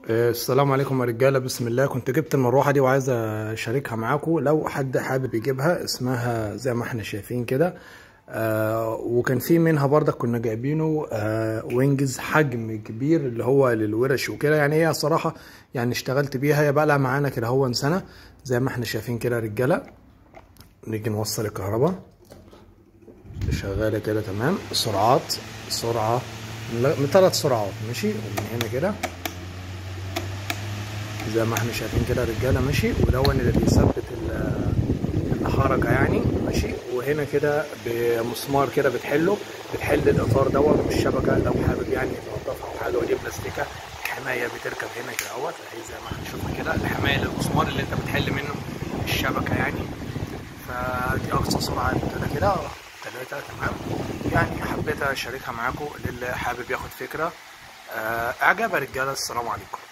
آه، السلام عليكم يا رجاله بسم الله كنت جبت المروحه دي وعايز اشاركها معاكم لو حد حابب يجيبها اسمها زي ما احنا شايفين كده آه وكان في منها برضك كنا جايبينه آه وينجز حجم كبير اللي هو للورش وكده يعني هي صراحه يعني اشتغلت بيها هي بقى لها معانا كده هو سنه زي ما احنا شايفين كده يا رجاله نيجي نوصل الكهرباء شغاله كده تمام سرعات سرعه من ثلاث سرعات ماشي ومن هنا كده زي ما احنا شايفين كده رجاله ماشي ودون اللي بيثبت الحركه يعني ماشي وهنا كده بمسمار كده بتحله بتحل الاطار دون والشبكه لو حابب يعني تنضفها او حاجه ودي بلاستيكه حمايه بتركب هنا كده اهوت اهي زي ما احنا شفنا كده الحمايه للمسمار اللي انت بتحل منه الشبكه يعني فدي اقصى سرعه كده كده ثلاثة تمام يعني حبيت اشاركها معاكم للي حابب ياخد فكره اعجاب يا رجاله السلام عليكم